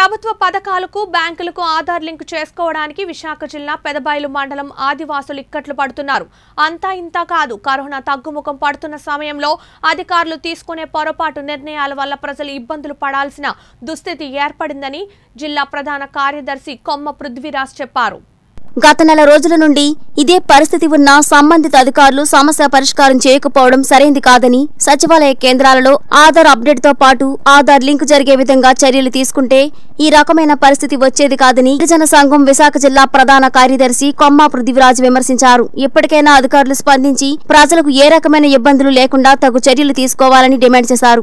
ప్రభుత్వ పథకాలకు బ్యాంకులకు ఆధార్ లింక్ చేసుకోవడానికి విశాఖ జిల్లా పెదబైలు మండలం ఆదివాసులు ఇక్కట్లు పడుతున్నారు అంతా ఇంత కాదు కరోనా తగ్గుముఖం పడుతున్న సమయంలో అధికారులు తీసుకునే పొరపాటు నిర్ణయాల వల్ల ప్రజలు ఇబ్బందులు పడాల్సిన దుస్థితి ఏర్పడిందని జిల్లా ప్రధాన కార్యదర్శి కొమ్మ పృథ్వీరాజ్ చెప్పారు గత నెల రోజుల నుండి ఇదే పరిస్థితి ఉన్న సంబంధిత అధికారులు సమస్య పరిష్కారం చేయకపోవడం సరైంది కాదని సచివాలయ కేంద్రాలలో ఆధార్ అప్డేట్ తో పాటు ఆధార్ లింక్ జరిగే విధంగా చర్యలు తీసుకుంటే ఈ రకమైన పరిస్థితి వచ్చేది కాదని గిరిజన సంఘం విశాఖ జిల్లా ప్రధాన కార్యదర్శి కొమ్మ పృథ్వీరాజ్ విమర్శించారు ఇప్పటికైనా అధికారులు స్పందించి ప్రజలకు ఏ రకమైన ఇబ్బందులు లేకుండా తగు చర్యలు తీసుకోవాలని డిమాండ్ చేశారు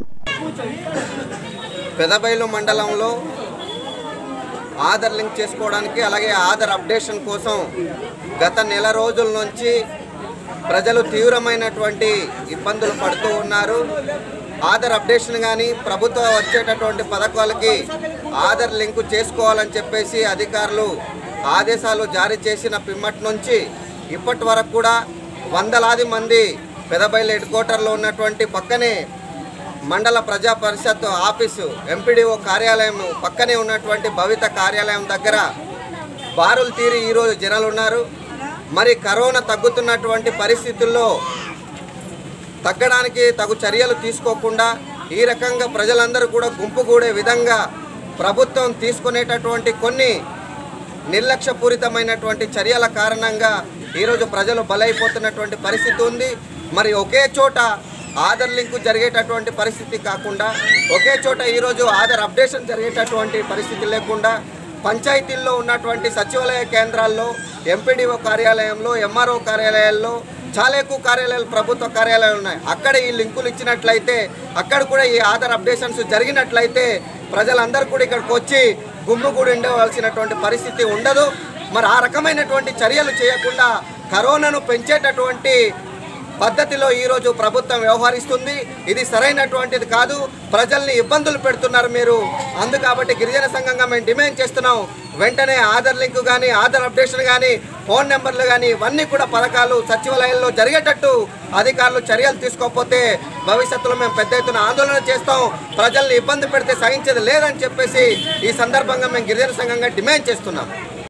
పెదబైలు మండలంలో ఆధార్ లింక్ చేసుకోవడానికి అలాగే ఆధార్ అప్డేషన్ కోసం గత నెల రోజుల నుంచి ప్రజలు తీవ్రమైనటువంటి ఇబ్బందులు పడుతూ ఉన్నారు ఆధార్ అప్డేషన్ కానీ ప్రభుత్వం వచ్చేటటువంటి పథకాలకి ఆధార్ లింకు చేసుకోవాలని చెప్పేసి అధికారులు ఆదేశాలు జారీ చేసిన పిమ్మటి నుంచి ఇప్పటి వరకు కూడా వందలాది మంది పెదబైలు హెడ్ క్వార్టర్లో ఉన్నటువంటి పక్కనే మండల ప్రజా పరిషత్ ఆఫీసు ఎంపీడీఓ కార్యాలయం పక్కనే ఉన్నటువంటి భవిత కార్యాలయం దగ్గర బారులు తీరి ఈరోజు జనాలు ఉన్నారు మరి కరోనా తగ్గుతున్నటువంటి పరిస్థితుల్లో తగ్గడానికి తగు చర్యలు తీసుకోకుండా ఈ రకంగా ప్రజలందరూ కూడా గుంపు కూడే విధంగా ప్రభుత్వం తీసుకునేటటువంటి కొన్ని నిర్లక్ష్యపూరితమైనటువంటి చర్యల కారణంగా ఈరోజు ప్రజలు బలైపోతున్నటువంటి పరిస్థితి ఉంది మరి ఒకే చోట ఆధార్ లింకు జరిగేటటువంటి పరిస్థితి కాకుండా ఒకే చోట ఈరోజు ఆధార్ అప్డేషన్ జరిగేటటువంటి పరిస్థితి లేకుండా పంచాయతీల్లో ఉన్నటువంటి సచివాలయ కేంద్రాల్లో ఎంపీడీఓ కార్యాలయంలో ఎంఆర్ఓ కార్యాలయాల్లో చాలా ఎక్కువ కార్యాలయాలు ప్రభుత్వ కార్యాలయాలు ఉన్నాయి అక్కడ ఈ లింకులు ఇచ్చినట్లయితే అక్కడ కూడా ఈ ఆధార్ అప్డేషన్స్ జరిగినట్లయితే ప్రజలందరూ కూడా ఇక్కడికి వచ్చి గుమ్ముగూడి ఉండవలసినటువంటి పరిస్థితి ఉండదు మరి ఆ రకమైనటువంటి చర్యలు చేయకుండా కరోనాను పెంచేటటువంటి పద్ధతిలో ఈరోజు ప్రభుత్వం వ్యవహరిస్తుంది ఇది సరైనటువంటిది కాదు ప్రజల్ని ఇబ్బందులు పెడుతున్నారు మీరు అందు కాబట్టి గిరిజన సంఘంగా మేము డిమాండ్ చేస్తున్నాం వెంటనే ఆధార్ లింక్ కానీ ఆధార్ అప్డేషన్ కానీ ఫోన్ నెంబర్లు కానీ ఇవన్నీ కూడా పథకాలు సచివాలయంలో జరిగేటట్టు అధికారులు చర్యలు తీసుకోకపోతే భవిష్యత్తులో మేము పెద్ద ఎత్తున ఆందోళన చేస్తాం ప్రజల్ని ఇబ్బంది పెడితే సహించేది లేదని చెప్పేసి ఈ సందర్భంగా మేము గిరిజన సంఘంగా డిమాండ్ చేస్తున్నాం